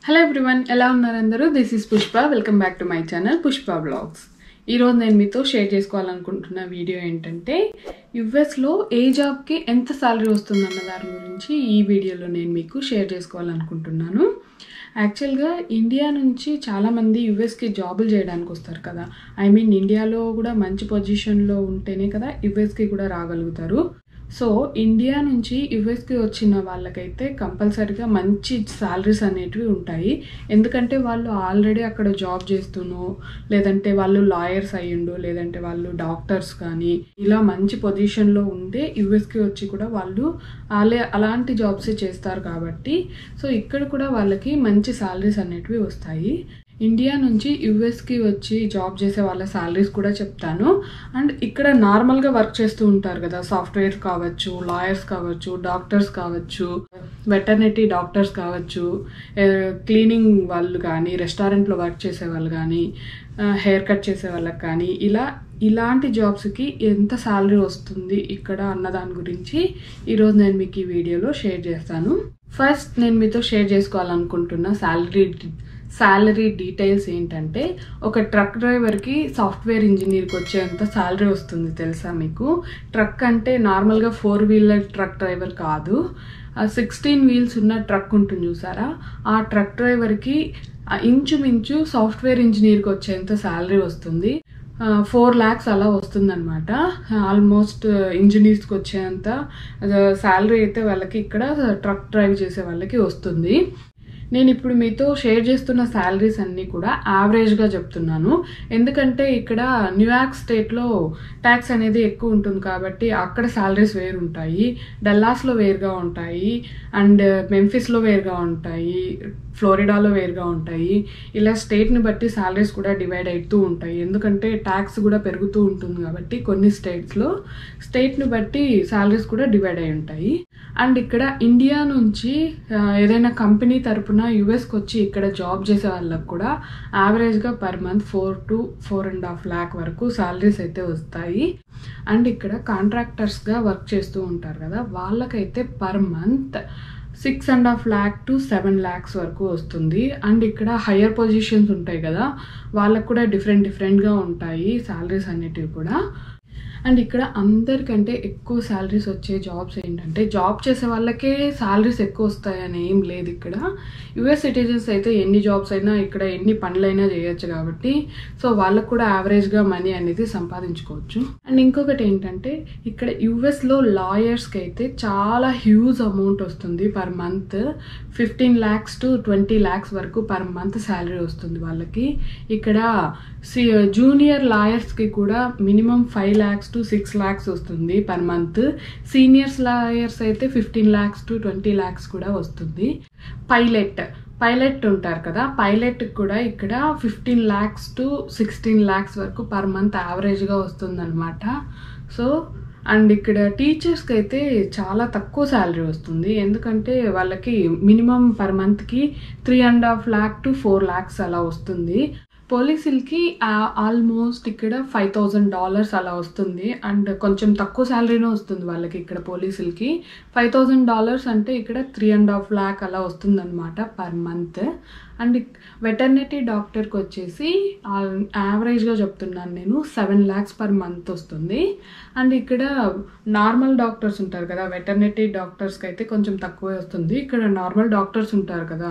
hello everyone ఎలా ఉన్నారు అందరూ this is Pushpa welcome back to my channel Pushpa blogs ఈరోజు నేను మీతో షేర్ చేసుకోవాలనుకుంటున్న వీడియో ఏంటంటే యుఎస్లో ఏ జాబ్కి ఎంత శాలరీ వస్తుందన్న దాని గురించి ఈ వీడియోలో నేను మీకు షేర్ చేసుకోవాలనుకుంటున్నాను యాక్చువల్గా ఇండియా నుంచి చాలామంది యుఎస్కి జాబులు చేయడానికి వస్తారు కదా ఐ మీన్ ఇండియాలో కూడా మంచి పొజిషన్లో ఉంటేనే కదా యుఎస్కి కూడా రాగలుగుతారు సో ఇండియా నుంచి యుఎస్కి వచ్చిన వాళ్ళకైతే కంపల్సరీగా మంచి శాలరీస్ అనేటివి ఉంటాయి ఎందుకంటే వాళ్ళు ఆల్రెడీ అక్కడ జాబ్ చేస్తునో లేదంటే వాళ్ళు లాయర్స్ అయ్యిండు లేదంటే వాళ్ళు డాక్టర్స్ కానీ ఇలా మంచి పొజిషన్లో ఉంటే యుఎస్కి వచ్చి కూడా వాళ్ళు అలే అలాంటి జాబ్సే చేస్తారు కాబట్టి సో ఇక్కడ కూడా వాళ్ళకి మంచి శాలరీస్ అనేటివి వస్తాయి ఇండియా నుంచి యుఎస్కి వచ్చి జాబ్ చేసే వాళ్ళ శాలరీస్ కూడా చెప్తాను అండ్ ఇక్కడ నార్మల్గా వర్క్ చేస్తూ ఉంటారు కదా సాఫ్ట్వేర్ కావచ్చు లాయర్స్ కావచ్చు డాక్టర్స్ కావచ్చు వెటర్నిటీ డాక్టర్స్ కావచ్చు క్లీనింగ్ వాళ్ళు కానీ రెస్టారెంట్లో వర్క్ చేసే వాళ్ళు కానీ హెయిర్ కట్ చేసే వాళ్ళకి కానీ ఇలా ఇలాంటి జాబ్స్కి ఎంత శాలరీ వస్తుంది ఇక్కడ అన్న దాని గురించి ఈరోజు నేను మీకు ఈ వీడియోలో షేర్ చేస్తాను ఫస్ట్ నేను మీతో షేర్ చేసుకోవాలనుకుంటున్న శాలరీ శాలరీ డీటెయిల్స్ ఏంటంటే ఒక ట్రక్ డ్రైవర్కి సాఫ్ట్వేర్ ఇంజనీర్కి వచ్చేంత శాలరీ వస్తుంది తెలుసా మీకు ట్రక్ అంటే నార్మల్గా ఫోర్ వీలర్ ట్రక్ డ్రైవర్ కాదు సిక్స్టీన్ వీల్స్ ఉన్న ట్రక్ ఉంటుంది చూసారా ఆ ట్రక్ డ్రైవర్కి ఇంచుమించు సాఫ్ట్వేర్ ఇంజనీర్కి వచ్చేంత శాలరీ వస్తుంది ఫోర్ ల్యాక్స్ అలా వస్తుందన్నమాట ఆల్మోస్ట్ ఇంజనీర్స్కి వచ్చేంత శాలరీ అయితే వాళ్ళకి ఇక్కడ ట్రక్ డ్రైవ్ చేసే వాళ్ళకి వస్తుంది నేను ఇప్పుడు మీతో షేర్ చేస్తున్న శాలరీస్ అన్నీ కూడా యావరేజ్గా చెప్తున్నాను ఎందుకంటే ఇక్కడ న్యూయార్క్ స్టేట్లో ట్యాక్స్ అనేది ఎక్కువ ఉంటుంది కాబట్టి అక్కడ శాలరీస్ వేరు ఉంటాయి డల్లాస్లో వేరుగా ఉంటాయి అండ్ మెంఫిస్లో వేరుగా ఉంటాయి ఫ్లోరిడాలో వేరుగా ఉంటాయి ఇలా స్టేట్ని బట్టి శాలరీస్ కూడా డివైడ్ అవుతూ ఉంటాయి ఎందుకంటే ట్యాక్స్ కూడా పెరుగుతూ ఉంటుంది కాబట్టి కొన్ని స్టేట్స్లో స్టేట్ని బట్టి శాలరీస్ కూడా డివైడ్ అయి ఉంటాయి అండ్ ఇక్కడ ఇండియా నుంచి ఏదైనా కంపెనీ తరపున యుఎస్కి వచ్చి ఇక్కడ జాబ్ చేసే వాళ్ళకి కూడా యావరేజ్గా per month four to four and half lakh వరకు శాలరీస్ అయితే వస్తాయి అండ్ ఇక్కడ కాంట్రాక్టర్స్గా వర్క్ చేస్తూ ఉంటారు కదా వాళ్ళకైతే per month six and half lakh to seven lakhs వరకు వస్తుంది అండ్ ఇక్కడ హయ్యర్ పొజిషన్స్ ఉంటాయి కదా వాళ్ళకు కూడా డిఫరెంట్ డిఫరెంట్గా ఉంటాయి శాలరీస్ అనేటివి కూడా అండ్ ఇక్కడ అందరికంటే ఎక్కువ శాలరీస్ వచ్చే జాబ్స్ ఏంటంటే జాబ్ చేసే వాళ్ళకే శాలరీస్ ఎక్కువ వస్తాయని ఏం లేదు ఇక్కడ యుఎస్ సిటిజన్స్ అయితే ఎన్ని జాబ్స్ అయినా ఇక్కడ ఎన్ని పనులైనా చేయొచ్చు కాబట్టి సో వాళ్ళకు కూడా యావరేజ్గా మనీ అనేది సంపాదించుకోవచ్చు అండ్ ఇంకొకటి ఏంటంటే ఇక్కడ యుఎస్లో లాయర్స్కి అయితే చాలా హ్యూజ్ అమౌంట్ వస్తుంది per month fifteen lakhs to twenty lakhs వరకు పర్ మంత్ శాలరీ వస్తుంది వాళ్ళకి ఇక్కడ సి జూనియర్ లాయర్స్కి కూడా minimum five lakhs to six lakhs వస్తుంది పర్ మంత్ సీనియర్స్ లాయర్స్ అయితే fifteen lakhs to twenty lakhs కూడా వస్తుంది పైలట్ పైలట్ ఉంటారు కదా పైలట్ కూడా ఇక్కడ fifteen lakhs to sixteen lakhs వరకు పర్ మంత్ యావరేజ్గా వస్తుందన్నమాట సో అండ్ ఇక్కడ టీచర్స్కి అయితే చాలా తక్కువ శాలరీ వస్తుంది ఎందుకంటే వాళ్ళకి మినిమం పర్ మంత్కి three and half lakh to four lakhs అలా వస్తుంది పోలీసులకి ఆల్మోస్ట్ ఇక్కడ ఫైవ్ థౌజండ్ డాలర్స్ అలా వస్తుంది అండ్ కొంచెం తక్కువ శాలరీనే వస్తుంది వాళ్ళకి ఇక్కడ పోలీసులకి ఫైవ్ థౌజండ్ డాలర్స్ అంటే ఇక్కడ త్రీ అండ్ హాఫ్ ల్యాక్ అలా వస్తుంది అనమాట పర్ మంత్ అండ్ వెటర్నిటీ డాక్టర్కి వచ్చేసి యావరేజ్గా చెప్తున్నాను నేను సెవెన్ ల్యాక్స్ పర్ మంత్ వస్తుంది అండ్ ఇక్కడ నార్మల్ డాక్టర్స్ ఉంటారు కదా వెటర్నిటీ డాక్టర్స్కి అయితే కొంచెం తక్కువే వస్తుంది ఇక్కడ నార్మల్ డాక్టర్స్ ఉంటారు కదా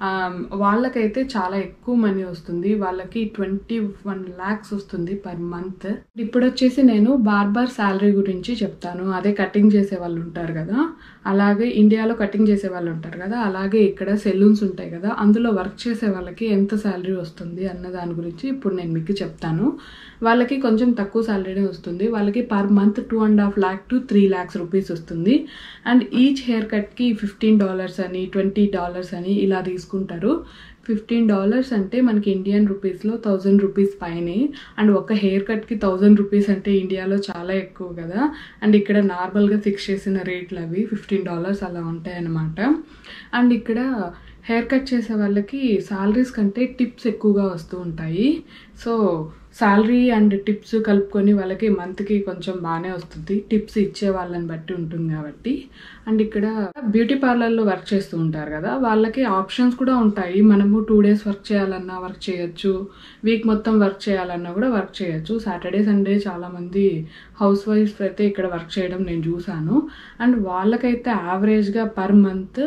వాళ్ళకైతే చాలా ఎక్కువ మనీ వస్తుంది వాళ్ళకి ట్వంటీ వన్ ల్యాక్స్ వస్తుంది పర్ మంత్ ఇప్పుడు వచ్చేసి నేను బార్బర్ శాలరీ గురించి చెప్తాను అదే కటింగ్ చేసే వాళ్ళు ఉంటారు కదా అలాగే ఇండియాలో కటింగ్ చేసే వాళ్ళు ఉంటారు కదా అలాగే ఇక్కడ సెలూన్స్ ఉంటాయి కదా అందులో వర్క్ చేసే వాళ్ళకి ఎంత శాలరీ వస్తుంది అన్న దాని గురించి ఇప్పుడు నేను మీకు చెప్తాను వాళ్ళకి కొంచెం తక్కువ శాలరీనే వస్తుంది వాళ్ళకి per month two and half lakh to three lakhs rupees వస్తుంది అండ్ ఈచ్ హెయిర్ కట్కి ఫిఫ్టీన్ డాలర్స్ అని ట్వంటీ డాలర్స్ అని ఇలా తీసుకుంటారు ఫిఫ్టీన్ డాలర్స్ అంటే మనకి ఇండియన్ రూపీస్లో థౌజండ్ రూపీస్ పైనే అండ్ ఒక హెయిర్ కట్కి థౌజండ్ రూపీస్ అంటే ఇండియాలో చాలా ఎక్కువ కదా అండ్ ఇక్కడ నార్మల్గా ఫిక్స్ చేసిన రేట్లు అవి ఫిఫ్టీన్ డాలర్స్ అలా ఉంటాయి అన్నమాట అండ్ ఇక్కడ హెయిర్ కట్ చేసే వాళ్ళకి శాలరీస్ కంటే టిప్స్ ఎక్కువగా వస్తూ ఉంటాయి సో శాలరీ అండ్ టిప్స్ కలుపుకొని వాళ్ళకి మంత్కి కొంచెం బాగానే వస్తుంది టిప్స్ ఇచ్చే వాళ్ళని బట్టి ఉంటుంది కాబట్టి అండ్ ఇక్కడ బ్యూటీ పార్లర్లో వర్క్ చేస్తూ ఉంటారు కదా వాళ్ళకి ఆప్షన్స్ కూడా ఉంటాయి మనము టూ డేస్ వర్క్ చేయాలన్నా వర్క్ చేయొచ్చు వీక్ మొత్తం వర్క్ చేయాలన్నా కూడా వర్క్ చేయొచ్చు సాటర్డే సండే చాలామంది హౌస్ వైఫ్స్ అయితే ఇక్కడ వర్క్ చేయడం నేను చూసాను అండ్ వాళ్ళకైతే యావరేజ్గా per month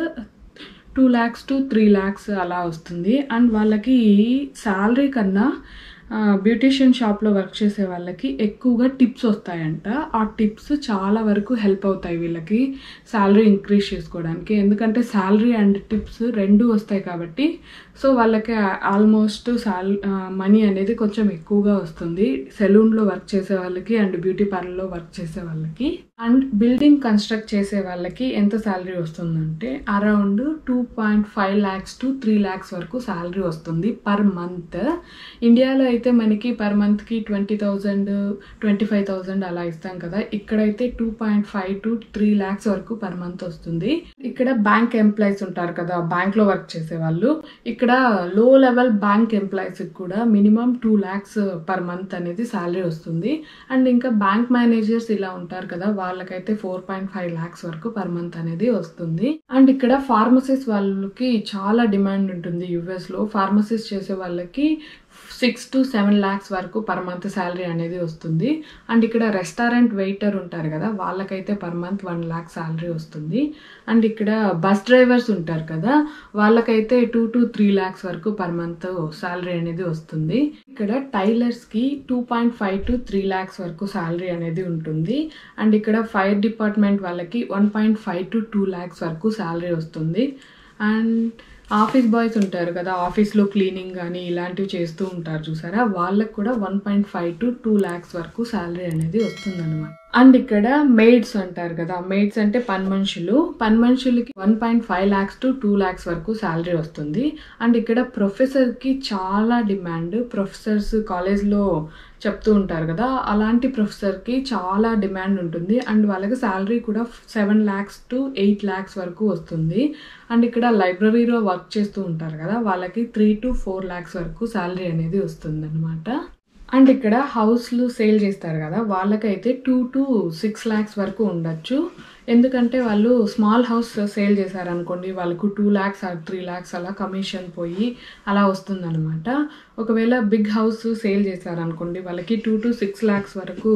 two lakhs to three lakhs అలా వస్తుంది అండ్ వాళ్ళకి శాలరీ కన్నా బ్యూటీషియన్ షాప్లో వర్క్ చేసే వాళ్ళకి ఎక్కువగా టిప్స్ వస్తాయంట ఆ టిప్స్ చాలా వరకు హెల్ప్ అవుతాయి వీళ్ళకి శాలరీ ఇంక్రీజ్ చేసుకోవడానికి ఎందుకంటే శాలరీ అండ్ టిప్స్ రెండు వస్తాయి కాబట్టి సో వాళ్ళకి ఆల్మోస్ట్ సాల్ మనీ అనేది కొంచెం ఎక్కువగా వస్తుంది సెలూన్లో వర్క్ చేసే వాళ్ళకి అండ్ బ్యూటీ పార్లర్లో వర్క్ చేసే వాళ్ళకి అండ్ బిల్డింగ్ కన్స్ట్రక్ట్ చేసే వాళ్ళకి ఎంత శాలరీ వస్తుందంటే around two point five lakhs to three lakhs వరకు శాలరీ వస్తుంది పర్ మంత్ ఇండియాలో అయితే మనకి పర్ మంత్కి twenty thousand twenty five thousand అలా ఇస్తాం కదా ఇక్కడైతే two point five to three lakhs వరకు పర్ మంత్ వస్తుంది ఇక్కడ బ్యాంక్ ఎంప్లాయీస్ ఉంటారు కదా బ్యాంక్లో వర్క్ చేసే వాళ్ళు ఇక్కడ లో లెవెల్ బ్యాంక్ ఎంప్లాయీస్కి కూడా minimum two lakhs per month అనేది శాలరీ వస్తుంది అండ్ ఇంకా బ్యాంక్ మేనేజర్స్ ఇలా ఉంటారు కదా వాళ్ళకైతే ఫోర్ పాయింట్ ఫైవ్ ల్యాక్స్ వరకు పర్ మంత్ అనేది వస్తుంది అండ్ ఇక్కడ ఫార్మసీస్ వాళ్ళకి చాలా డిమాండ్ ఉంటుంది యుఎస్ లో ఫార్మసీస్ చేసే వాళ్ళకి సిక్స్ టు సెవెన్ ల్యాక్స్ వరకు పర్ మంత్ శాలరీ అనేది వస్తుంది అండ్ ఇక్కడ రెస్టారెంట్ వెయిటర్ ఉంటారు కదా వాళ్ళకైతే per month one lakh salary వస్తుంది అండ్ ఇక్కడ బస్ డ్రైవర్స్ ఉంటారు కదా వాళ్ళకైతే టూ టు త్రీ ల్యాక్స్ వరకు పర్ మంత్ శాలరీ అనేది వస్తుంది ఇక్కడ టైలర్స్కి two point five to three lakhs వరకు శాలరీ అనేది ఉంటుంది అండ్ ఇక్కడ ఫైర్ డిపార్ట్మెంట్ వాళ్ళకి one point five to two lakhs వరకు శాలరీ వస్తుంది అండ్ ఆఫీస్ బాయ్స్ ఉంటారు కదా ఆఫీస్లో క్లీనింగ్ కానీ ఇలాంటివి చేస్తూ ఉంటారు చూసారా వాళ్ళకి కూడా one point five to two lakhs వరకు శాలరీ అనేది వస్తుందన్నమాట అండ్ ఇక్కడ మెయిడ్స్ అంటారు కదా మెయిడ్స్ అంటే పని మనుషులు పని మనుషులకి one point five lakhs to two lakhs వరకు శాలరీ వస్తుంది అండ్ ఇక్కడ ప్రొఫెసర్కి చాలా డిమాండ్ ప్రొఫెసర్స్ కాలేజ్లో చెప్తూ ఉంటారు కదా అలాంటి ప్రొఫెసర్కి చాలా డిమాండ్ ఉంటుంది అండ్ వాళ్ళకి శాలరీ కూడా seven lakhs to eight lakhs వరకు వస్తుంది అండ్ ఇక్కడ లైబ్రరీలో వర్క్ చేస్తూ ఉంటారు కదా వాళ్ళకి త్రీ టు ఫోర్ ల్యాక్స్ వరకు శాలరీ అనేది వస్తుంది అనమాట అండ్ ఇక్కడ హౌస్లు సేల్ చేస్తారు కదా వాళ్ళకైతే టూ టు సిక్స్ ల్యాక్స్ వరకు ఉండొచ్చు ఎందుకంటే వాళ్ళు స్మాల్ హౌస్ సేల్ చేశారనుకోండి వాళ్ళకు two lakhs or three lakhs అలా కమిషన్ పోయి అలా వస్తుందన్నమాట ఒకవేళ బిగ్ హౌస్ సేల్ చేశారనుకోండి వాళ్ళకి టూ టు సిక్స్ ల్యాక్స్ వరకు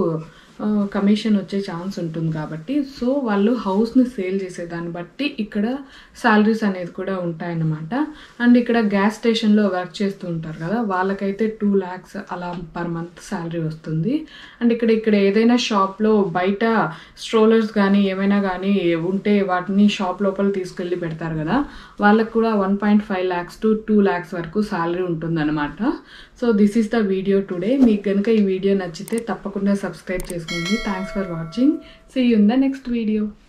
కమిషన్ వచ్చే ఛాన్స్ ఉంటుంది కాబట్టి సో వాళ్ళు హౌస్ని సేల్ చేసే దాన్ని బట్టి ఇక్కడ శాలరీస్ అనేది కూడా ఉంటాయన్నమాట అండ్ ఇక్కడ గ్యాస్ స్టేషన్లో వర్క్ చేస్తూ ఉంటారు కదా వాళ్ళకైతే టూ ల్యాక్స్ అలా పర్ మంత్ శాలరీ వస్తుంది అండ్ ఇక్కడ ఇక్కడ ఏదైనా షాప్లో బయట స్ట్రోలర్స్ కానీ ఏమైనా కానీ ఉంటే వాటిని షాప్ లోపల తీసుకెళ్ళి పెడతారు కదా వాళ్ళకు కూడా one point five lakhs to two lakhs వరకు శాలరీ ఉంటుందన్నమాట so this is the video today మీకు కనుక ఈ వీడియో నచ్చితే తప్పకుండా సబ్స్క్రైబ్ చేసుకోండి thanks for watching see you in the next video